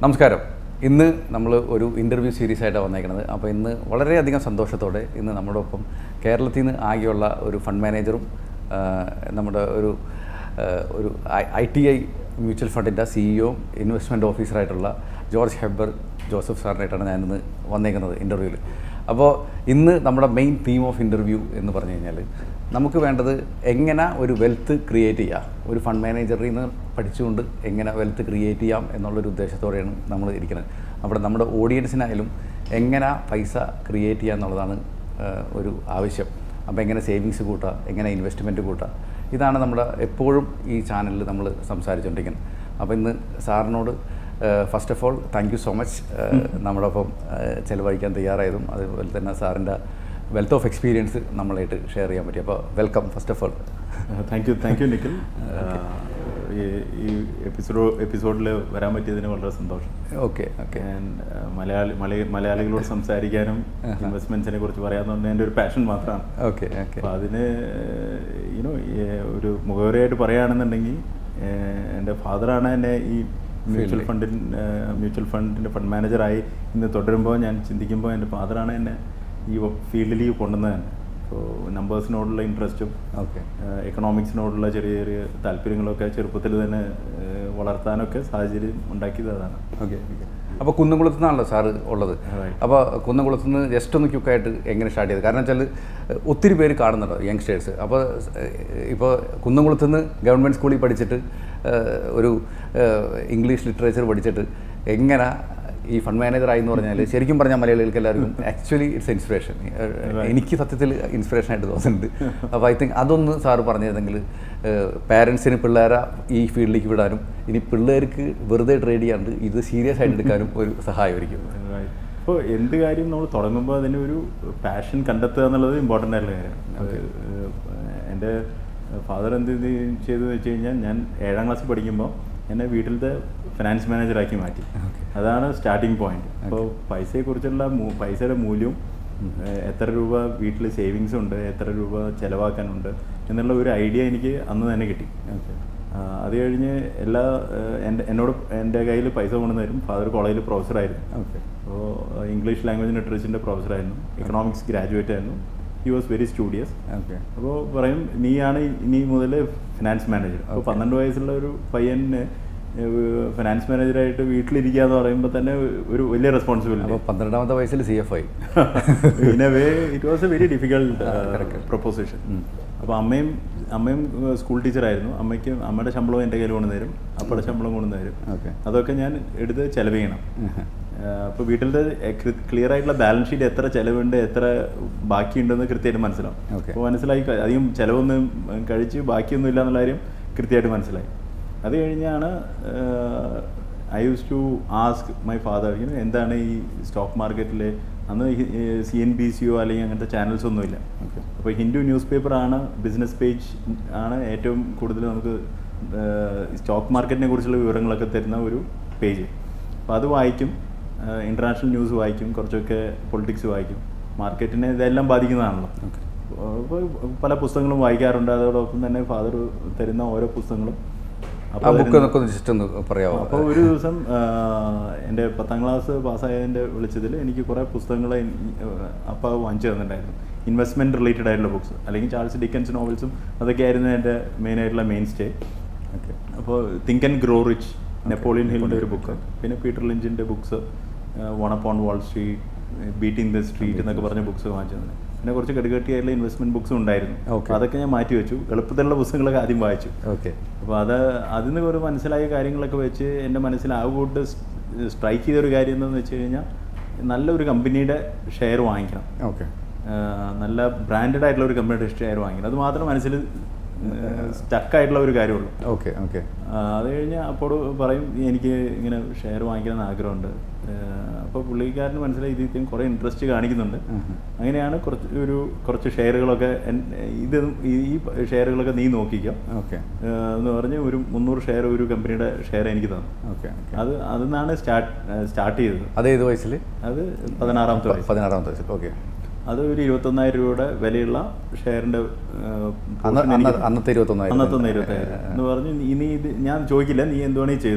നമസ്കാരം ഇന്ന് നമ്മൾ ഒരു ഇൻ്റർവ്യൂ സീരീസ് ആയിട്ടാണ് വന്നേക്കുന്നത് അപ്പോൾ ഇന്ന് വളരെയധികം സന്തോഷത്തോടെ ഇന്ന് നമ്മുടെ ഒപ്പം കേരളത്തിൽ നിന്ന് ആകെയുള്ള ഒരു ഫണ്ട് മാനേജറും ആ, നമ്മുടെ ഒരു ആ, ഒരു ഐ ടി ഐ മ്യൂച്വൽ ഫണ്ടിൻ്റെ സിഇഒ ഇൻവെസ്റ്റ്മെൻറ്റ് ഓഫീസറായിട്ടുള്ള ജോർജ് ഹെബ്ബർ ജോസഫ് സാറിനായിട്ടാണ് ഞാനിന്ന് വന്നേക്കുന്നത് ഇൻ്റർവ്യൂവിൽ അപ്പോൾ ഇന്ന് നമ്മുടെ മെയിൻ തീം ഓഫ് ഇൻ്റർവ്യൂ എന്ന് പറഞ്ഞു കഴിഞ്ഞാൽ നമുക്ക് വേണ്ടത് എങ്ങനെ ഒരു വെൽത്ത് ക്രിയേറ്റ് ചെയ്യാം ഒരു ഫണ്ട് മാനേജറിൽ നിന്ന് പഠിച്ചുകൊണ്ട് എങ്ങനെ വെൽത്ത് ക്രിയേറ്റ് ചെയ്യാം എന്നുള്ളൊരു ഉദ്ദേശത്തോടെയാണ് നമ്മൾ ഇരിക്കുന്നത് അവിടെ നമ്മുടെ ഓഡിയൻസിനായാലും എങ്ങനെ പൈസ ക്രിയേറ്റ് ചെയ്യുക എന്നുള്ളതാണ് ആ, ഒരു ആവശ്യം അപ്പോൾ എങ്ങനെ സേവിങ്സ് കൂട്ടുക എങ്ങനെ ഇൻവെസ്റ്റ്മെൻറ്റ് കൂട്ടുക ഇതാണ് നമ്മുടെ എപ്പോഴും ഈ ചാനലിൽ നമ്മൾ സംസാരിച്ചുകൊണ്ടിരിക്കുന്നത് അപ്പോൾ ഇന്ന് സാറിനോട് first of all thank you so much നമ്മുടെ ഒപ്പം ചിലവഴിക്കാൻ തയ്യാറായതും അതുപോലെ തന്നെ സാറിൻ്റെ വെൽത്ത് ഓഫ് എക്സ്പീരിയൻസ് നമ്മളായിട്ട് ഷെയർ ചെയ്യാൻ പറ്റി അപ്പോൾ welcome first of all thank you thank you Nikhil ഈ- ഈ എപ്പിസോഡ് എപ്പിസോഡിൽ വരാൻ പറ്റിയതിന് വളരെ സന്തോഷം ഓക്കെ ഓക്കെ ഞാൻ ആ, മലയാളി മലയ- മലയാളികളോട് സംസാരിക്കാനും ഇൻവെസ്റ്റ്മെന്റ്സിനെ കുറിച്ച് പറയാമെന്നുള്ളത് എൻ്റെ ഒരു പാഷൻ മാത്രമാണ് ഓക്കെ ഓക്കെ അപ്പോൾ അതിന് യുനോ ഒരു മുഖവരയായിട്ട് പറയുകയാണെന്നുണ്ടെങ്കിൽ ഏഹ്, എൻ്റെ ഫാദറാണ് എന്നെ ഈ മ്യൂച്വൽ ഫണ്ടിൻ മ്യൂച്വൽ ഫണ്ടിൻ്റെ ഫണ്ട് മാനേജറായി ഇന്ന് തുടരുമ്പോൾ ഞാൻ ചിന്തിക്കുമ്പോൾ എൻ്റെ ഫാദറാണ് എന്നെ ഈ ഫീൽഡിലേക്ക് കൊണ്ടുവന്നത് തന്നെ അപ്പോൾ നമ്പേഴ്സിനോടുള്ള ഇൻട്രസ്റ്റും ഓക്കെ എക്കണോമിക്സിനോടുള്ള ചെറിയ ചെറിയ താല്പര്യങ്ങളൊക്കെ ചെറുപ്പത്തിൽ തന്നെ ഏഹ്, വളർത്താനൊക്കെ സാഹചര്യം ഉണ്ടാക്കിയത് അതാണ് ഓക്കെ അപ്പോൾ കുന്നംകുളത്ത് നിന്നാണല്ലോ സാറ് ഉള്ളത് Right. അപ്പോൾ കുന്നംകുളത്ത് നിന്ന് ജസ്റ്റ് ഒന്ന് ക്യുക്കായിട്ട് എങ്ങനെ സ്റ്റാർട്ട് ചെയ്തത് കാരണം വെച്ചാൽ ഒത്തിരി പേര് കാണുന്നുണ്ട് യങ്സ്റ്റേഴ്സ് അപ്പോൾ ഇപ്പോൾ കുന്നംകുളത്ത് നിന്ന് ഗവൺമെൻറ് സ്കൂളിൽ പഠിച്ചിട്ട് ഏഹ്, ഒരു ഏഹ്, ഇംഗ്ലീഷ് ലിറ്ററേച്ചർ പഠിച്ചിട്ട് എങ്ങനെ ഈ ഫണ്ട് മാനേജറായി എന്ന് പറഞ്ഞാൽ ശരിക്കും പറഞ്ഞാൽ മലയാളികൾക്ക് എല്ലാവർക്കും ആക്ച്വലി ഇറ്റ്സ് ഇൻസ്പിറേഷൻ എനിക്ക് സത്യത്തിൽ ഇൻസ്പിറേഷൻ ആയിട്ട് തോന്നുന്നുണ്ട് അപ്പോൾ ഐ തിങ്ക് അതൊന്ന് സാറ് പറഞ്ഞിരുന്നെങ്കിൽ പാരൻസിന് പിള്ളേരെ ഈ ഫീൽഡിലേക്ക് വിടാനും ഇനി പിള്ളേർക്ക് വെറുതെ ട്രേഡ് ചെയ്യാണ്ട് ഇത് സീരിയസ് ആയിട്ട് എടുക്കാനും ഒരു സഹായമായിരിക്കും അപ്പോൾ എന്ത് കാര്യം നമ്മൾ തുടങ്ങുമ്പോൾ അതിന് ഒരു പാഷൻ കണ്ടെത്തുക എന്നുള്ളത് ഇമ്പോർട്ടൻ്റ് ആയിട്ടുള്ള കാര്യമാണ് അത് ഏഹ്, എൻ്റെ ഫാദർ എന്ത് ഇത് ചെയ്തു വെച്ച് കഴിഞ്ഞാൽ ഞാൻ ഏഴാം ക്ലാസ്സിൽ പഠിക്കുമ്പോൾ എന്നെ വീട്ടിലത്തെ ഫിനാൻസ് മാനേജറാക്കി മാറ്റി അതാണ് സ്റ്റാർട്ടിങ് പോയിന്റ് അപ്പോൾ പൈസയെക്കുറിച്ചുള്ള മൂ- പൈസയുടെ മൂല്യവും ഏഹ്, എത്ര രൂപ വീട്ടിൽ സേവിങ്സ് ഉണ്ട് എത്ര രൂപ ചിലവാക്കാനുണ്ട് എന്നുള്ള ഒരു ഐഡിയ എനിക്ക് അന്ന് തന്നെ കിട്ടി ആ, അത് കഴിഞ്ഞ് എല്ലാ ഏഹ്, എൻ്റെ എന്നോട് എൻ്റെ കയ്യിൽ പൈസ കൊണ്ടു തരും ഫാദർ കോളേജിൽ പ്രൊഫസറായിരുന്നു ഓക്കെ അപ്പോൾ ഇംഗ്ലീഷ് ലാംഗ്വേജ് ലിറ്ററേച്ചറിൻ്റെ പ്രൊഫസറായിരുന്നു എക്കണോമിക്സ് ഗ്രാജുവേറ്റ് ആയിരുന്നു he was very studious okay അപ്പോൾ പറയും നീയാണ് ഇനി മുതൽ ഫിനാൻസ് മാനേജർ അപ്പോൾ പന്ത്രണ്ട് വയസ്സുള്ള ഒരു പയ്യന് ഫിനാൻസ് മാനേജറായിട്ട് വീട്ടിലിരിക്കുക എന്ന് പറയുമ്പോൾ തന്നെ ഒരു വലിയ റെസ്പോൺസിബിലിറ്റി അപ്പോൾ പന്ത്രണ്ടാമത്തെ വയസ്സിൽ C F I in a way it was a very difficult proposition അപ്പോൾ അമ്മയും അമ്മയും സ്കൂൾ ടീച്ചറായിരുന്നു അമ്മയ്ക്ക് അമ്മയുടെ ശമ്പളവും എൻ്റെ കയ്യിൽ കൊണ്ടുതരും അപ്പയുടെ ശമ്പളം കൊണ്ടുതരും ഓക്കെ അതൊക്കെ ഞാൻ എടുത്ത് ചെലവ് ചെയ്യണം അപ്പോൾ വീട്ടിലത്തെ ക്ലിയർ ആയിട്ടുള്ള ബാലൻസ് ഷീറ്റ് എത്ര ചെലവുണ്ട് എത്ര ബാക്കിയുണ്ടെന്ന് കൃത്യമായിട്ട് മനസ്സിലാവും Okay. അപ്പോൾ മനസ്സിലായി ക- അധികം ചിലവൊന്നും കഴിച്ച് ബാക്കിയൊന്നും ഇല്ല എന്നുള്ള കാര്യം കൃത്യമായിട്ട് മനസ്സിലായി അത് കഴിഞ്ഞാണ് I use to ask my father എന്താണ് ഈ സ്റ്റോക്ക് മാർക്കറ്റിൽ അന്ന് സി എൻ ബി സിയോ അല്ലെങ്കിൽ അങ്ങനത്തെ ചാനൽസ് ഒന്നുമില്ല ഓക്കെ അപ്പോൾ ഹിന്ദു ന്യൂസ് പേപ്പറാണ് ബിസിനസ് പേജ് ആണ് ഏറ്റവും കൂടുതൽ നമുക്ക് സ്റ്റോക്ക് മാർക്കറ്റിനെ കുറിച്ചുള്ള വിവരങ്ങളൊക്കെ തരുന്ന ഒരു പേജ് അപ്പോൾ അത് വായിക്കും ഇൻ്റർനാഷണൽ ന്യൂസ് വായിക്കും കുറച്ചൊക്കെ പൊളിറ്റിക്സ് വായിക്കും മാർക്കറ്റിനെ ഇതെല്ലാം ബാധിക്കുന്നതാണല്ലോ ഓക്കെ അപ്പോൾ പല പുസ്തകങ്ങളും വായിക്കാറുണ്ട് അതോടൊപ്പം തന്നെ ഫാദർ തരുന്ന ഓരോ പുസ്തകങ്ങളും ആ അപ്പോൾ ബുക്ക് ഒക്കെ ഒന്ന് ജസ്റ്റ് ഒന്ന് പറയാമോ അപ്പോൾ ഒരു ദിവസം ആ, എൻ്റെ പത്താം ക്ലാസ് പാസ്സായതിൻ്റെ വെളിച്ചത്തിൽ എനിക്ക് കുറേ പുസ്തകങ്ങൾ അപ്പ വാങ്ങിച്ചു തന്നിട്ടുണ്ടായിരുന്നു ഇൻവെസ്റ്റ്മെൻറ്റ് റിലേറ്റഡ് ആയിട്ടുള്ള ബുക്സ് അല്ലെങ്കിൽ ചാൾസ് ഡിക്കൻസ് നോവൽസും അതൊക്കെയായിരുന്നു എൻ്റെ മെയിൻ ആയിട്ടുള്ള മെയിൻ സ്റ്റേ ഓക്കെ അപ്പോൾ think and grow rich Napoleon ഹിലിൻ്റെ ഒരു ബുക്ക് പിന്നെ പീറ്റർ ലിഞ്ചിൻ്റെ books one up on Wall Street beating the street എന്നൊക്കെ പറഞ്ഞ ബുക്സ് വാങ്ങിച്ചു തന്നെ പിന്നെ കുറച്ച് കടുകട്ടിയായിട്ടുള്ള ഇൻവെസ്റ്റ്മെൻറ്റ് ബുക്സും ഉണ്ടായിരുന്നു Okay. അപ്പോൾ അതൊക്കെ ഞാൻ മാറ്റി വെച്ചു എളുപ്പത്തിലുള്ള പുസ്തകങ്ങളൊക്കെ ആദ്യം വായിച്ചു ഓക്കെ അപ്പോൾ അത് അതിൽ നിന്ന് ഒരു മനസ്സിലായ കാര്യങ്ങളൊക്കെ വെച്ച് എൻ്റെ മനസ്സിൽ ആ കൂട്ട് സ്ട്രൈക്ക് ചെയ്ത ഒരു കാര്യം എന്താണെന്ന് വെച്ച് കഴിഞ്ഞാൽ നല്ലൊരു കമ്പനിയുടെ ഷെയർ വാങ്ങിക്കണം ഓക്കെ ആഹ് നല്ല ബ്രാൻഡഡ് ആയിട്ടുള്ള ഒരു കമ്പനിയുടെ ഷെയർ വാങ്ങിക്കണം അത് മാത്രം മനസ്സിൽ സ്റ്റക്കായിട്ടുള്ള ഒരു കാര്യമുള്ളൂ ഓക്കെ ഓക്കെ ആഹ് അത് കഴിഞ്ഞ് അപ്പോൾ പറയും എനിക്ക് ഇങ്ങനെ ഷെയർ വാങ്ങിക്കണം എന്ന് ആഗ്രഹമുണ്ട് അപ്പോൾ പുള്ളിക്കാരന് മനസ്സിലായി ഇതിൽ കുറേ ഇൻട്രസ്റ്റ് കാണിക്കുന്നുണ്ട് അങ്ങനെയാണ് കുറച്ച് ഒരു കുറച്ച് ഷെയറുകളൊക്കെ എൻ- ഇത് ഈ ഷെയറുകളൊക്കെ നീ നോക്കിക്കോ ഓക്കെ ഏഹ് എന്ന് പറഞ്ഞ് ഒരു മുന്നൂറ് ഷെയർ ഒരു കമ്പനിയുടെ ഷെയർ എനിക്ക് തന്നു ഓക്കെ ഓക്കെ അത് അതിൽ നിന്നാണ് സ്റ്റാർട്ട് സ്റ്റാർട്ട് ചെയ്തത് അത് ഏത് വയസ്സിൽ അത് പതിനാറാമത്തെ വയസ്സ് പതിനാറാമത്തെ വയസ്സിൽ ഓക്കെ അത് ഒരു ഇരുപത്തൊന്നായിരം രൂപയുടെ വിലയുള്ള ഷെയറിന്റെ ഏഹ്, അന്ന് portion അന്ന് എനിക്ക് അന്നത്തെ ഇരുപത്തൊന്നായിരം അന്നത്തെ ഇരുപത്തായിരം എന്ന് പറഞ്ഞ് ഇനി ഇത് ഞാൻ ചോദിക്കില്ല നീ എന്ത് വേണമെങ്കിൽ ചെയ്തോ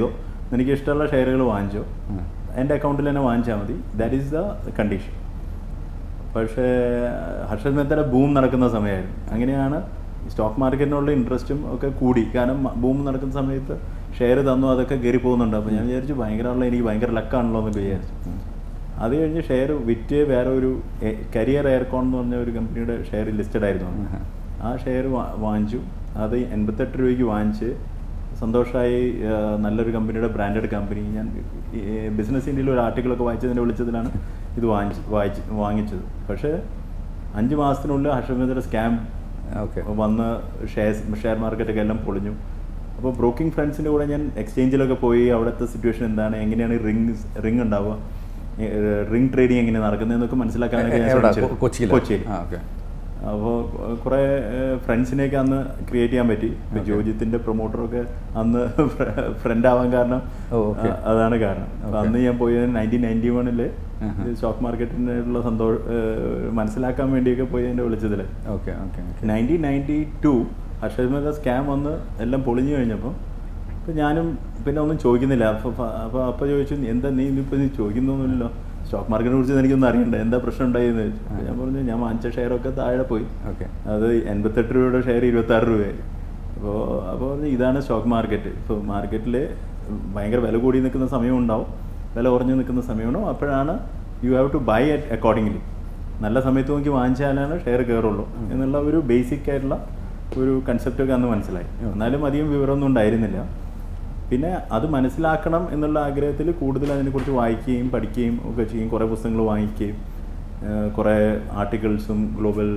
എനിക്ക് ഇഷ്ടമുള്ള ഷെയറുകൾ വാങ്ങിച്ചോ ഉം. എൻ്റെ അക്കൗണ്ടിൽ തന്നെ വാങ്ങിച്ചാൽ മതി ദാറ്റ് ഈസ് ദ കണ്ടീഷൻ പക്ഷേ ഹർഷദ് മെത്തയുടെ ബൂം നടക്കുന്ന സമയമായിരുന്നു അങ്ങനെയാണ് സ്റ്റോക്ക് മാർക്കറ്റിനുള്ള ഇൻട്രസ്റ്റും ഒക്കെ കൂടി കാരണം ബൂം നടക്കുന്ന സമയത്ത് ഷെയർ തന്നു അതൊക്കെ കയറി പോകുന്നുണ്ട് അപ്പോൾ ഞാൻ വിചാരിച്ചു ഭയങ്കരമുള്ള എനിക്ക് ഭയങ്കര ലക്കാണല്ലോ എന്നൊക്കെ വിചാരിച്ചു അത് കഴിഞ്ഞ് ഷെയർ വിറ്റ് വേറെ ഒരു കരിയർ എയർകോൺ എന്ന് പറഞ്ഞ ഒരു കമ്പനിയുടെ ഷെയർ ലിസ്റ്റഡ് ആയിരുന്നു അന്ന്. ഉം. ആ ഷെയർ വാങ്ങിച്ചു അത് എൺപത്തെട്ട് രൂപയ്ക്ക് വാങ്ങിച്ച് സന്തോഷമായി ആ, നല്ലൊരു കമ്പനിയുടെ ബ്രാൻഡഡ് കമ്പനി ഞാൻ ബിസിനസ് ഇന്ത്യയിൽ ഒരു ആർട്ടിക്കിളൊക്കെ വായിച്ചതിൻ്റെ വിളിച്ചതിലാണ് ഇത് വാങ്ങിച്ച് വായിച്ച് വാങ്ങിച്ചത് പക്ഷേ അഞ്ച് മാസത്തിനുള്ളിൽ ഹർഷമേദയുടെ സ്കാം ഓക്കെ വന്ന് ഷെയർസ് ഷെയർ മാർക്കറ്റൊക്കെ എല്ലാം പൊളിഞ്ഞു അപ്പോൾ ബ്രോക്കിംഗ് ഫ്രണ്ട്സിൻ്റെ കൂടെ ഞാൻ എക്സ്ചേഞ്ചിലൊക്കെ പോയി അവിടുത്തെ സിറ്റുവേഷൻ എന്താണ് എങ്ങനെയാണ് റിംഗ് റിംഗ് ഉണ്ടാവുക റിംഗ് ട്രേഡിങ് എങ്ങനെ നടക്കുന്നതെന്നൊക്കെ മനസ്സിലാക്കാനൊക്കെ ഞാൻ എവിടെ ശ്രമിച്ചു. കൊച്ചിയിൽ കൊച്ചിയിൽ ആ ഓക്കെ അപ്പോൾ കുറേ ഫ്രണ്ട്സിനെയൊക്കെ അന്ന് ക്രിയേറ്റ് ചെയ്യാൻ പറ്റി ഇപ്പൊ ജോജിത്തിന്റെ പ്രൊമോട്ടറൊക്കെ അന്ന് ഫ്രണ്ട് ആവാൻ കാരണം ഓ, okay. ആ, അതാണ് കാരണം അപ്പൊ Okay. അന്ന് ഞാൻ പോയത് നയൻറ്റീൻ നയൻറ്റി വണ്ണില് ആഹാ. സ്റ്റോക്ക് മാർക്കറ്റിനുള്ള സന്തോഷം മനസ്സിലാക്കാൻ വേണ്ടിയൊക്കെ പോയി എന്നെ വിളിച്ചതിൽ okay okay okay nineteen ninety two Harshad Mehta scam വന്ന് എല്ലാം പൊളിഞ്ഞു കഴിഞ്ഞപ്പോൾ അപ്പോൾ ഞാനും പിന്നെ ഒന്നും ചോദിക്കുന്നില്ല അപ്പോൾ അപ്പോൾ അപ്പോൾ ചോദിച്ചു എന്താ നീ ഇനിയിപ്പോൾ നീ ചോദിക്കുന്നൊന്നുമില്ലല്ലോ സ്റ്റോക്ക് മാർക്കറ്റിനെ കുറിച്ച് എനിക്കൊന്നും അറിയണ്ട എന്താ പ്രശ്നം ഉണ്ടായെന്ന് ചോദിച്ചു അപ്പോൾ ഞാൻ പറഞ്ഞു ഞാൻ വാങ്ങിച്ച ഷെയറൊക്കെ താഴെ പോയി ഓക്കെ അത് എൺപത്തെട്ട് രൂപയുടെ ഷെയർ ഇരുപത്താറ് രൂപയായി അപ്പോൾ അപ്പോൾ പറഞ്ഞു ഇതാണ് സ്റ്റോക്ക് മാർക്കറ്റ് ഇപ്പോൾ മാർക്കറ്റിൽ ഭയങ്കര വില കൂടി നിൽക്കുന്ന സമയം ഉണ്ടാവും വില കുറഞ്ഞു നിൽക്കുന്ന സമയമുണ്ടാവും അപ്പോഴാണ് you have to buy at accordingly നല്ല സമയത്ത് നോക്കി വാങ്ങിച്ചാലാണ് ഷെയർ കയറുള്ളൂ എന്നുള്ള ഒരു ബേസിക് ആയിട്ടുള്ള ഒരു കൺസെപ്റ്റൊക്കെ അന്ന് മനസ്സിലായി എന്നാലും അധികം വിവരമൊന്നും ഉണ്ടായിരുന്നില്ല പിന്നെ അത് മനസ്സിലാക്കണം എന്നുള്ള ആഗ്രഹത്തിൽ കൂടുതൽ അതിനെക്കുറിച്ച് വായിക്കുകയും പഠിക്കുകയും ഒക്കെ ചെയ്യും കുറേ പുസ്തകങ്ങൾ വാങ്ങിക്കുകയും ഏഹ് കുറേ ആർട്ടിക്കിൾസും ഗ്ലോബൽ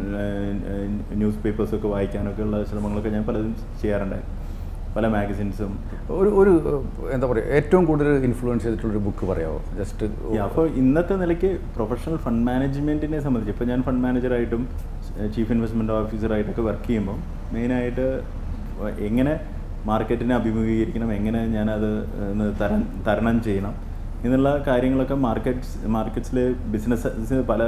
ന്യൂസ് പേപ്പേഴ്സൊക്കെ വായിക്കാനൊക്കെ ഉള്ള ശ്രമങ്ങളൊക്കെ ഞാൻ പലതും ചെയ്യാറുണ്ടായിരുന്നു പല മാഗസിൻസും ഒരു ഒരു ഏഹ്, എന്താ പറയുക ഏറ്റവും കൂടുതൽ ഇൻഫ്ലുവൻസ് ചെയ്തിട്ടുള്ളൊരു ബുക്ക് പറയാമോ ജസ്റ്റ് അപ്പോൾ ഇന്നത്തെ നിലയ്ക്ക് പ്രൊഫഷണൽ ഫണ്ട് മാനേജ്മെൻറ്റിനെ സംബന്ധിച്ച് ഇപ്പോൾ ഞാൻ ഫണ്ട് മാനേജറായിട്ടും ചീഫ് ഇൻവെസ്റ്റ്മെൻറ്റ് ഓഫീസറായിട്ടൊക്കെ വർക്ക് ചെയ്യുമ്പോൾ മെയിനായിട്ട് എങ്ങനെ മാർക്കറ്റിനെ അഭിമുഖീകരിക്കണം എങ്ങനെ ഞാനത് ഒന്ന് തരണം തരണം ചെയ്യണം എന്നുള്ള കാര്യങ്ങളൊക്കെ മാർക്കറ്റ്സ് മാർക്കറ്റ്സിൽ ബിസിനസ് പല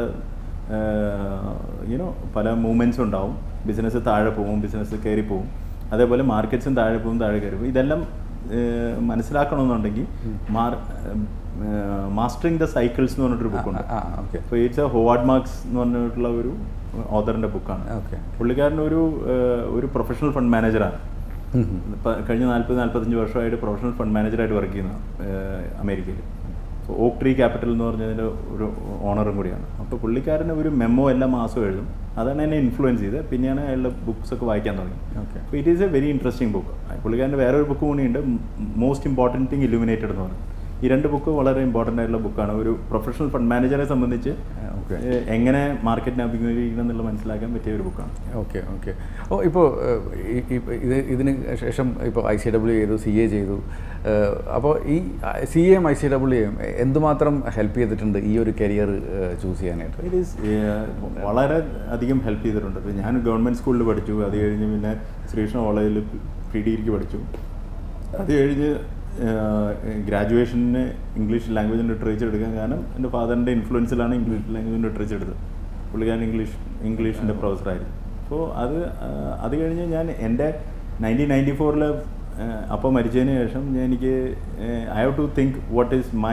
യുനോ പല മൂവ്മെൻറ്റ്സും ഉണ്ടാവും ബിസിനസ് താഴെ പോകും ബിസിനസ് കയറി പോകും അതേപോലെ മാർക്കറ്റ്സും താഴെ പോകും താഴെ കയറി പോകും ഇതെല്ലാം ഏഹ്, മനസ്സിലാക്കണമെന്നുണ്ടെങ്കിൽ മാർ മാസ്റ്ററിങ് ദ സൈക്കിൾസ് എന്ന് പറഞ്ഞിട്ടൊരു ബുക്കുണ്ട് ആ ഓക്കെ അപ്പോൾ ഇറ്റ്സ് എ ഹോവാർഡ് മാർക്സ് എന്ന് പറഞ്ഞിട്ടുള്ള ഒരു ഓതറിൻ്റെ ബുക്കാണ് ഓക്കെ പുള്ളിക്കാരൻ ഒരു ഏഹ്, ഒരു പ്രൊഫഷണൽ ഫണ്ട് മാനേജറാണ് ഇപ്പം കഴിഞ്ഞ നാൽപ്പത് നാൽപ്പത്തഞ്ച് വർഷമായിട്ട് പ്രൊഫഷണൽ ഫണ്ട് മാനേജറായിട്ട് വർക്ക് ചെയ്യുന്ന അമേരിക്കയിൽ ഓക്ക് ട്രീ ക്യാപിറ്റൽ എന്ന് പറഞ്ഞതിൻ്റെ ഒരു ഓണറും കൂടിയാണ് അപ്പോൾ പുള്ളിക്കാരന് ഒരു മെമ്മോ എല്ലാ മാസവും എഴുതും അതാണ് എന്നെ ഇൻഫ്ലുവൻസ് ചെയ്തത് പിന്നെയാണ് അയാളുടെ ബുക്സ് ഒക്കെ വായിക്കാൻ തുടങ്ങി ഓക്കെ അപ്പോൾ it is a very interesting book പുള്ളിക്കാരൻ്റെ വേറെ ഒരു ബുക്ക് കൂടിയുണ്ട് മോസ്റ്റ് ഇമ്പോർട്ടൻറ്റ് തിങ് ഇലുമിനേറ്റഡ് എന്ന് പറഞ്ഞു ഈ രണ്ട് ബുക്ക് വളരെ ഇമ്പോർട്ടൻ്റ് ആയിട്ടുള്ള ബുക്കാണ് ഒരു പ്രൊഫഷണൽ ഫണ്ട് മാനേജറെ സംബന്ധിച്ച് ഓക്കെ ഏഹ്, എങ്ങനെ മാർക്കറ്റിനെ അഭിമുഖീകരിക്കണം എന്നുള്ള മനസ്സിലാക്കാൻ പറ്റിയ ഒരു ബുക്കാണ് ഓക്കെ ഓക്കെ ഓ ഇപ്പോൾ ഇത് ഇതിന് ശേഷം ഇപ്പോൾ ഐ സി ഡബ്ല്യു ചെയ്തു സി എ ചെയ്തു അപ്പോൾ ഈ സി എയും ഐ സി ഡബ്ല്യുയും എന്തുമാത്രം ഹെൽപ്പ് ചെയ്തിട്ടുണ്ട് ഈ ഒരു കരിയർ ചൂസ് ചെയ്യാനായിട്ട് ഇറ്റ് ഈസ് വളരെ അധികം ഹെൽപ്പ് ചെയ്തിട്ടുണ്ട് ഇപ്പോൾ ഞാൻ ഗവൺമെൻറ് സ്കൂളിൽ പഠിച്ചു അത് കഴിഞ്ഞ് പിന്നെ ശ്രീകൃഷ്ണ കോളേജിൽ പ്രീ ഡിഗ്രിക്ക് പഠിച്ചു അത് കഴിഞ്ഞ് ഗ്രാജുവേഷന് ഇംഗ്ലീഷ് ലാംഗ്വേജ് ആൻഡ് ലിറ്ററേച്ചർ എടുക്കാൻ കാരണം എൻ്റെ ഫാദറിൻ്റെ ഇൻഫ്ലുവൻസിലാണ് ഇംഗ്ലീഷ് ലാംഗ്വേജ് ആൻഡ് ലിറ്ററേച്ചർ എടുത്തത് പുള്ളിക്കാരൻ ഇംഗ്ലീഷ് ഇംഗ്ലീഷിൻ്റെ പ്രൊഫസറായിരുന്നു അപ്പോൾ അത് ആ, അത് കഴിഞ്ഞ് ഞാൻ എൻ്റെ നയൻറ്റീൻ നയൻറ്റി ഫോറിൽ അപ്പോൾ മരിച്ചതിന് ശേഷം ഞാൻ എനിക്ക് I have to think what is my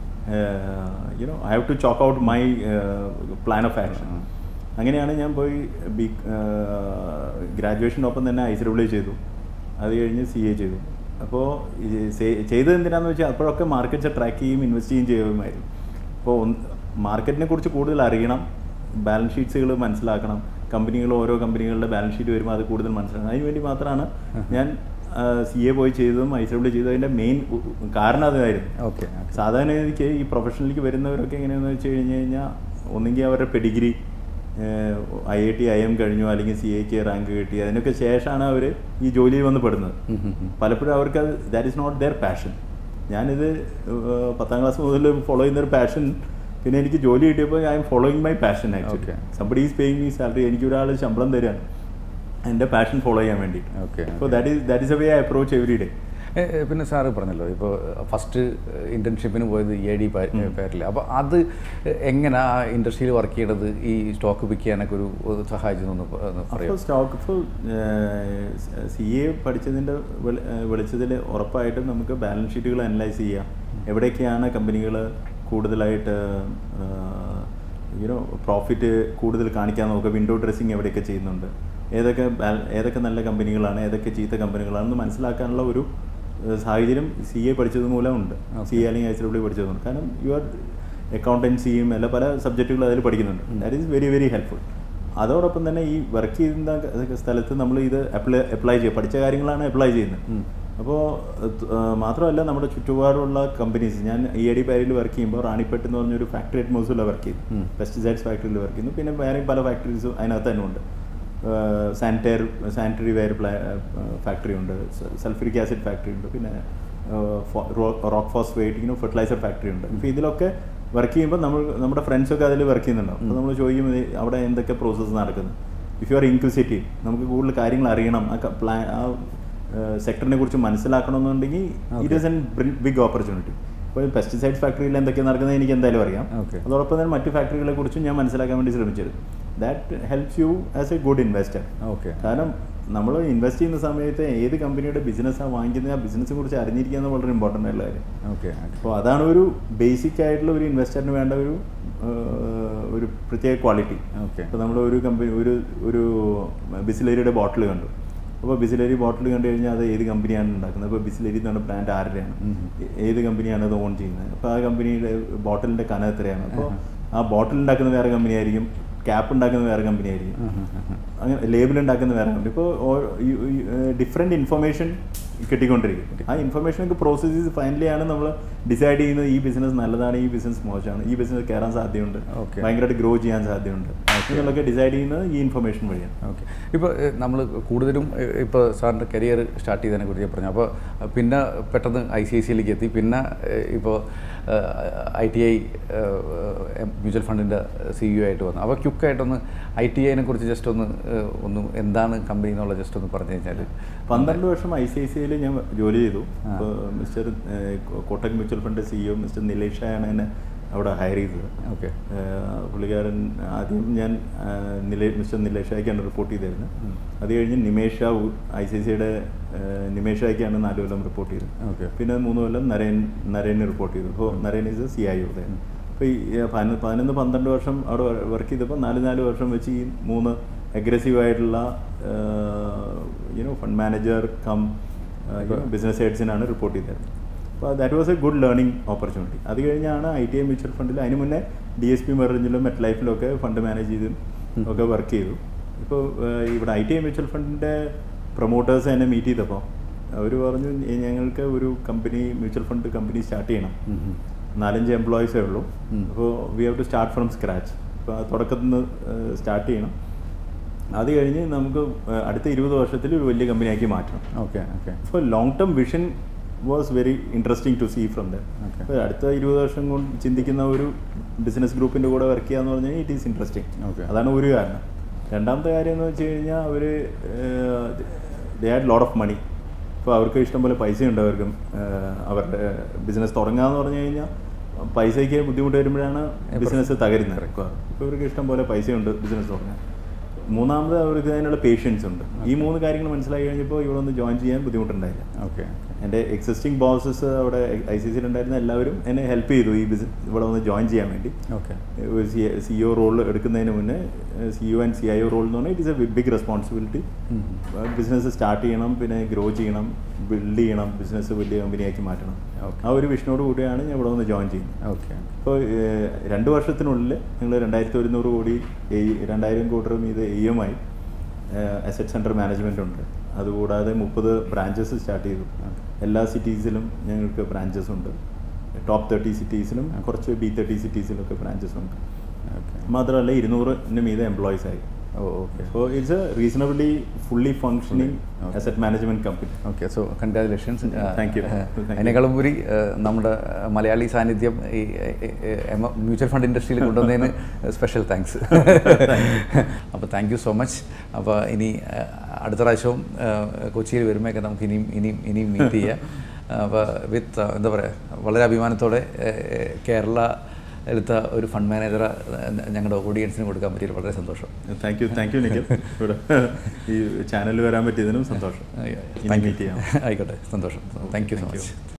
you know I have to chalk out my plan of action അങ്ങനെയാണ് ഞാൻ പോയി ബി ഗ്രാജുവേഷനൊപ്പം തന്നെ ഐ സി ഡബ്ല്യു ചെയ്തു അത് കഴിഞ്ഞ് സി എ ചെയ്തു അപ്പോൾ ചെയ്തത് എന്തിനാന്ന് വെച്ചാൽ അപ്പോഴൊക്കെ മാർക്കറ്റ്സ് ട്രാക്ക് ചെയ്യും ഇൻവെസ്റ്റ് ചെയ്യുകയും ചെയ്യുമായിരുന്നു അപ്പോൾ മാർക്കറ്റിനെ കുറിച്ച് കൂടുതൽ അറിയണം ബാലൻസ് ഷീറ്റ്സുകൾ മനസ്സിലാക്കണം കമ്പനികൾ ഓരോ കമ്പനികളുടെ ബാലൻസ് ഷീറ്റ് വരുമ്പോൾ അത് കൂടുതൽ മനസ്സിലാക്കണം അതിന് വേണ്ടി മാത്രമാണ് ഞാൻ സി എ പോയി ചെയ്തതും ഐ സി ഡബ്ല്യു ചെയ്തതിൻ്റെ മെയിൻ കാരണം അതായിരുന്നു ഓക്കെ സാധാരണ എനിക്ക് ഈ പ്രൊഫഷനിലേക്ക് വരുന്നവരൊക്കെ എങ്ങനെയാണെന്ന് വെച്ച് കഴിഞ്ഞ് കഴിഞ്ഞാൽ ഒന്നെങ്കിൽ അവരുടെ pedigree I I T I M കഴിഞ്ഞു അല്ലെങ്കിൽ സി എക്ക് റാങ്ക് കിട്ടി അതിനൊക്കെ ശേഷമാണ് അവർ ഈ ജോലിയിൽ വന്ന് പെടുന്നത് പലപ്പോഴും അവർക്ക് അത് that is not their passion ഞാനിത് ഏഹ്, പത്താം ക്ലാസ് മുതൽ ഫോളോ ചെയ്യുന്ന ഒരു പാഷൻ പിന്നെ എനിക്ക് ജോലി കിട്ടിയപ്പോൾ I'm following my passion actually Okay. Somebody is paying me salary എനിക്ക് ഒരാൾ ശമ്പളം തരാണ് എൻ്റെ പാഷൻ ഫോളോ ചെയ്യാൻ വേണ്ടിയിട്ട് ഓക്കെ അപ്പോൾ that is that is a way I approach every day ഏ, ഏ, പിന്നെ സാറ് പറഞ്ഞല്ലോ ഇപ്പോൾ ഫസ്റ്റ് ഇൻറ്റേൺഷിപ്പിന് പോയത് എ ഡി പേരിൽ അപ്പോൾ അത് എങ്ങനെ ആ ഇൻഡസ്ട്രിയിൽ വർക്ക് ചെയ്യണത് ഈ സ്റ്റോക്ക് പിക്ക് ചെയ്യാനൊക്കെ ഒരു ഒരു സഹായിച്ചെന്നൊന്ന് പ- ഒന്ന് അപ്പോൾ പറയാം സ്റ്റോക്ക് ഇപ്പോൾ സി എ പഠിച്ചതിൻ്റെ വെളിച്ചതിൽ ഉറപ്പായിട്ടും നമുക്ക് ബാലൻസ് ഷീറ്റുകൾ അനലൈസ് ചെയ്യാം എവിടെയൊക്കെയാണ് കമ്പനികൾ കൂടുതലായിട്ട് യുനോ പ്രോഫിറ്റ് കൂടുതൽ കാണിക്കാൻ നോക്കുക വിൻഡോ ഡ്രസ്സിങ് എവിടെയൊക്കെ ചെയ്യുന്നുണ്ട് ഏതൊക്കെ ബാല- ഏതൊക്കെ നല്ല കമ്പനികളാണ് ഏതൊക്കെ ചീത്ത കമ്പനികളാണെന്ന് മനസ്സിലാക്കാനുള്ള ഒരു ഏഹ്, സാഹചര്യം സി എ പഠിച്ചത് മൂലം ഉണ്ട് സി എ അല്ലെങ്കിൽ ഐ സി ഡബ്ല്യു പഠിച്ചതുകൊണ്ട് കാരണം യു ആർ അക്കൗണ്ടൻസിയും എല്ലാ പല സബ്ജക്റ്റുകളും അതിൽ പഠിക്കുന്നുണ്ട് that is very very helpful അതോടൊപ്പം തന്നെ ഈ വർക്ക് ചെയ്യുന്ന സ്ഥലത്ത് നമ്മൾ ഇത് അപ്ലൈ അപ്ലൈ ചെയ്യുക പഠിച്ച കാര്യങ്ങളാണ് അപ്ലൈ ചെയ്യുന്നത് അപ്പോൾ മാത്രമല്ല നമ്മുടെ ചുറ്റുപാടുള്ള കമ്പനീസ് ഞാൻ ഇ എ ഡി പാരിൽ വർക്ക് ചെയ്യുമ്പോൾ റാണിപ്പെട്ട് എന്ന് പറഞ്ഞൊരു ഫാക്ടറി അറ്റ്മോസിൽ വർക്ക് ചെയ്തു പെസ്റ്റിസൈഡ്സ് ഫാക്ടറിയിൽ വർക്ക് ചെയ്യുന്നു പിന്നെ വേറെ പല ഫാക്ടറീസും അതിനകത്ത് തന്നെ ഉണ്ട് സാനിറ്റയർ സാനിറ്ററി വെയർ ഫാക്ടറി ഉണ്ട് സൾഫ്യൂരിക് ആസിഡ് ഫാക്ടറി ഉണ്ട് പിന്നെ റോക്ക് ഫോസ്ഫേറ്റ് ഇങ്ങനെ ഫെർട്ടിലൈസർ ഫാക്ടറി ഉണ്ട് അപ്പോൾ ഇതിലൊക്കെ വർക്ക് ചെയ്യുമ്പോൾ നമ്മൾ നമ്മുടെ ഫ്രണ്ട്സൊക്കെ അതിൽ വർക്ക് ചെയ്യുന്നുണ്ടാവും അപ്പോൾ നമ്മൾ ചോദിക്കും ഇത് അവിടെ എന്തൊക്കെ പ്രോസസ്സ് നടക്കുന്നു ഇഫ് യു ആർ ഇൻക്വിസിറ്റീവ് നമുക്ക് കൂടുതൽ കാര്യങ്ങൾ അറിയണം ആ പ്ലാൻ ആ സെക്ടറിനെ കുറിച്ച് മനസ്സിലാക്കണമെന്നുണ്ടെങ്കിൽ it is an big opportunity ഇപ്പോൾ പെസ്റ്റിസൈഡ് ഫാക്ടറിയിൽ എന്തൊക്കെ നടക്കുന്നത് എനിക്ക് എന്തായാലും അറിയാം Okay. അതോടൊപ്പം തന്നെ മറ്റു ഫാക്ടറികളെ കുറിച്ചും ഞാൻ മനസ്സിലാക്കാൻ വേണ്ടി ശ്രമിച്ചത് that helps you as a good investor okay കാരണം നമ്മൾ ഇൻവെസ്റ്റ് ചെയ്യുന്ന സമയത്ത് ഏത് കമ്പനിയുടെ ബിസിനസ്സാണ് വാങ്ങിക്കുന്നത് ആ ബിസിനസ്സിനെ കുറിച്ച് അറിഞ്ഞിരിക്കുക എന്ന് വളരെ ഇമ്പോർട്ടൻ്റ് ആയിട്ടുള്ള കാര്യം ഓക്കെ അപ്പോൾ അതാണ് ഒരു ബേസിക് ആയിട്ടുള്ള ഒരു ഇൻവെസ്റ്ററിന് വേണ്ട ഒരു ഏഹ്, ഒരു പ്രത്യേക ക്വാളിറ്റി ഓക്കെ ഇപ്പോൾ നമ്മൾ ഒരു കമ്പനി ഒരു ഒരു ബിസിലരിയുടെ ബോട്ടിൽ കണ്ടു അപ്പോൾ ബിസിലരി ബോട്ടിൽ കണ്ടു കഴിഞ്ഞാൽ അത് ഏത് കമ്പനിയാണ് ഉണ്ടാക്കുന്നത് അപ്പോൾ ബിസിലരി എന്ന് പറഞ്ഞ ബ്രാൻഡ് ആരുടെയാണ് ഏ- ഏത് കമ്പനിയാണ് അത് ഓൺ ചെയ്യുന്നത് അപ്പോൾ ആ കമ്പനിയുടെ ബോട്ടിലിൻ്റെ കന എത്രയാണ് അപ്പോൾ ആ ബോട്ടിൽ ഉണ്ടാക്കുന്ന വേറെ കമ്പനി ആയിരിക്കും ക്യാപ്പ് ഉണ്ടാക്കുന്ന വേറെ കമ്പനി ആയിരിക്കും അങ്ങനെ ലേബിൾ ഉണ്ടാക്കുന്ന വേറെ കമ്പനി ഇപ്പോൾ ഡിഫറെൻറ്റ് ഇൻഫർമേഷൻ കിട്ടിക്കൊണ്ടിരിക്കും ആ ഇൻഫർമേഷനൊക്കെ പ്രോസസ്സ് ചെയ്ത് ഫൈനലി ആണ് നമ്മൾ ഡിസൈഡ് ചെയ്യുന്നത് ഈ ബിസിനസ് നല്ലതാണ് ഈ ബിസിനസ് മോശമാണ് ഈ ബിസിനസ് കയറാൻ സാധ്യതയുണ്ട് Okay. ഭയങ്കരമായിട്ട് ഗ്രോ ചെയ്യാൻ സാധ്യതയുണ്ട് എന്നുള്ളതൊക്കെ ഡിസൈഡ് ചെയ്യുന്നത് ഈ ഇൻഫർമേഷൻ വഴിയാണ് ഓക്കെ ഇപ്പോൾ നമ്മൾ കൂടുതലും ഇപ്പോൾ സാറിൻ്റെ കരിയർ സ്റ്റാർട്ട് ചെയ്തതിനെ കുറിച്ച് പറഞ്ഞു അപ്പോൾ പിന്നെ പെട്ടെന്ന് ഐ സി ഐ സിയിലേക്ക് എത്തി പിന്നെ ഇപ്പോൾ ഐ ടി ഐ മ്യൂച്വൽ ഫണ്ടിൻ്റെ സി ഇ ആയിട്ട് വന്നു അപ്പോൾ ക്യുക്കായിട്ടൊന്ന് ഐ ടി ഐനെ കുറിച്ച് ജസ്റ്റ് ഒന്ന് ഏഹ്, ഒന്ന് എന്താണ് കമ്പനി എന്നുള്ള ജസ്റ്റ് ഒന്ന് പറഞ്ഞു കഴിഞ്ഞാൽ പന്ത്രണ്ട് വർഷം ഐ സി ഐ സിയിൽ ഞാൻ ജോലി ചെയ്തു അപ്പോൾ mister uh, Kotak mutual fund CEO mister നിലേഷാണ് എന്നെ അവിടെ ഹയർ ചെയ്തത് ഓക്കെ ഏഹ്, പുള്ളിക്കാരൻ ആദ്യം ഞാൻ ആഹ്, നിലേ മിസ്റ്റർ നിലേഷായിക്കാണ് റിപ്പോർട്ട് ചെയ്തിരുന്നത് അത് കഴിഞ്ഞ് നിമേഷ ഐ സി ഐ സിയുടെ നിമേഷായിക്കാണ് നാല് കൊല്ലം റിപ്പോർട്ട് ചെയ്തത് ഓക്കെ പിന്നെ മൂന്ന് കൊല്ലം നരേൻ നരേനെ റിപ്പോർട്ട് ചെയ്തു അപ്പോൾ Naren is C I O അപ്പോൾ ഈ ഏഹ്, പതിനൊന്ന് പതിനൊന്ന് പന്ത്രണ്ട് വർഷം അവിടെ വർക്ക് ചെയ്തപ്പോൾ നാല് നാല് വർഷം വെച്ച് ഈ മൂന്ന് അഗ്രസീവ് ആയിട്ടുള്ള you know fund manager cum business ഹെഡ്സിനാണ് റിപ്പോർട്ട് ചെയ്തത് അപ്പോൾ that was a good learning opportunity അത് കഴിഞ്ഞാണ് ഐ ടി ഐ മ്യൂച്വൽ ഫണ്ടിൽ അതിന് മുന്നേ ഡി എസ് പി മെറിഞ്ചിലും മെറ്റ് ലൈഫിലും ഒക്കെ ഫണ്ട് മാനേജ് ചെയ്തും ഒക്കെ വർക്ക് ചെയ്തു ഇപ്പോൾ ഇവിടെ ഐ ടി ഐ മ്യൂച്വൽ ഫണ്ടിൻ്റെ പ്രൊമോട്ടേഴ്സ് എന്നെ മീറ്റ് ചെയ്തപ്പോൾ അവർ പറഞ്ഞു "ഏ, ഞങ്ങൾക്ക് ഒരു company mutual fund company start ചെയ്യണം നാലഞ്ച് എംപ്ലോയീസേ ഉള്ളൂ അപ്പോൾ we have to start from scratch അപ്പോൾ തുടക്കത്തിൽ നിന്ന് സ്റ്റാർട്ട് ചെയ്യണം അത് കഴിഞ്ഞ് നമുക്ക് ഏഹ്, അടുത്ത ഇരുപത് വർഷത്തിൽ ഒരു വലിയ കമ്പനിയാക്കി മാറ്റണം ഓക്കെ ഓക്കെ അപ്പോൾ long term vision was very interesting to see from the Okay. അപ്പോൾ അടുത്ത ഇരുപത് വർഷം കൊണ്ട് ചിന്തിക്കുന്ന ഒരു ബിസിനസ് ഗ്രൂപ്പിൻ്റെ കൂടെ വർക്ക് ചെയ്യാന്ന് പറഞ്ഞാൽ ഇറ്റ് ഈസ് ഇൻട്രസ്റ്റിംഗ് Okay. അതാണ് ഒരു കാരണം രണ്ടാമത്തെ കാര്യം എന്ന് വെച്ച് കഴിഞ്ഞാൽ അവർ they had lot of money ഇപ്പോൾ അവർക്ക് ഇഷ്ടംപോലെ പൈസയുണ്ട് അവർക്കും ഏഹ്, അവരുടെ ബിസിനസ് തുടങ്ങാന്ന് പറഞ്ഞു കഴിഞ്ഞാൽ പൈസയ്ക്ക് ബുദ്ധിമുട്ട് വരുമ്പോഴാണ് ബിസിനസ് തകരുന്നത് ഇപ്പോൾ ഇവർക്ക് ഇഷ്ടം പോലെ പൈസയുണ്ട് ബിസിനസ് തുടങ്ങാൻ മൂന്നാമത് അവർക്ക് അതിനുള്ള പേഷ്യൻസ് ഉണ്ട് ഈ മൂന്ന് കാര്യങ്ങൾ മനസ്സിലാക്കി കഴിഞ്ഞപ്പോൾ ഇവിടെ ഒന്ന് ജോയിൻ ചെയ്യാൻ ബുദ്ധിമുട്ടുണ്ടായില്ല ഓക്കെ എൻ്റെ എക്സിസ്റ്റിംഗ് ബോസസ് അവിടെ ഐ സി സിയിൽ ഉണ്ടായിരുന്ന എല്ലാവരും എന്നെ ഹെൽപ്പ് ചെയ്തു ഈ ബിസിനസ് ഇവിടെ ഒന്ന് ജോയിൻ ചെയ്യാൻ വേണ്ടി ഓക്കെ ഒരു സി ഒ റോൾ എടുക്കുന്നതിന് മുന്നേ C O and C I O role എന്ന് പറഞ്ഞാൽ it is a big responsibility business start ചെയ്യണം പിന്നെ ഗ്രോ ചെയ്യണം ബിൽഡ് ചെയ്യണം ബിസിനസ് വലിയ കമ്പനിയാക്കി മാറ്റണം Okay. ആ ഒരു വിഷനോട് കൂടിയാണ് ഞാൻ ഇവിടെ വന്ന് ജോയിൻ ചെയ്യുന്നത് ഓക്കെ ഇപ്പോൾ രണ്ട് വർഷത്തിനുള്ളിൽ നിങ്ങൾ രണ്ടായിരത്തി ഒരുന്നൂറ് കോടി എ- രണ്ടായിരം കോടി മീത് E M I asset centre management ഉണ്ട് അതുകൂടാതെ മുപ്പത് ബ്രാഞ്ചസ് സ്റ്റാർട്ട് ചെയ്തു എല്ലാ സിറ്റീസിലും ഞങ്ങൾക്ക് ബ്രാഞ്ചസ് ഉണ്ട് ടോപ്പ് തേർട്ടി സിറ്റീസിലും കുറച്ച് ബി തേർട്ടി സിറ്റീസിലൊക്കെ ബ്രാഞ്ചസ് ഉണ്ട് ഓക്കെ മാത്രമല്ല ഇരുന്നൂറിന് മീതെ എംപ്ലോയീസ് ആയി oh okay so it's a reasonably fully functioning Okay. Asset management company okay so congratulations Thank you. Thank you. അതിനേക്കാളും ഉപരി ഏഹ്, നമ്മുടെ മലയാളി സാന്നിധ്യം ഈ മ്യൂച്വൽ ഫണ്ട് ഇൻഡസ്ട്രിയിൽ കൊണ്ടുവന്നതിന് സ്പെഷ്യൽ താങ്ക്സ് അപ്പോൾ താങ്ക് യു സോ മച്ച് അപ്പോൾ ഇനി ഏഹ്, അടുത്ത പ്രാവശ്യവും ആ, കൊച്ചിയിൽ വരുമ്പോഴൊക്കെ നമുക്ക് ഇനിയും ഇനിയും ഇനിയും മീറ്റ് ചെയ്യാം അപ്പോൾ വിത്ത് എന്താ പറയുക വളരെ അഭിമാനത്തോടെ ഏഹ്, കേരളയിലത്തെ ഒരു ഫണ്ട് മാനേജറെ ഞങ്ങളുടെ ഓഡിയൻസിന് കൊടുക്കാൻ പറ്റിയത് വളരെ സന്തോഷം thank you thank you Nikhil ഇവിടെ ഈ ചാനലിൽ വരാൻ പറ്റിയതിനും സന്തോഷം ഇനി താങ്ക് മീറ്റ് ചെയ്യാം ആയിക്കോട്ടെ സന്തോഷം താങ്ക് യു സോ മച്ച്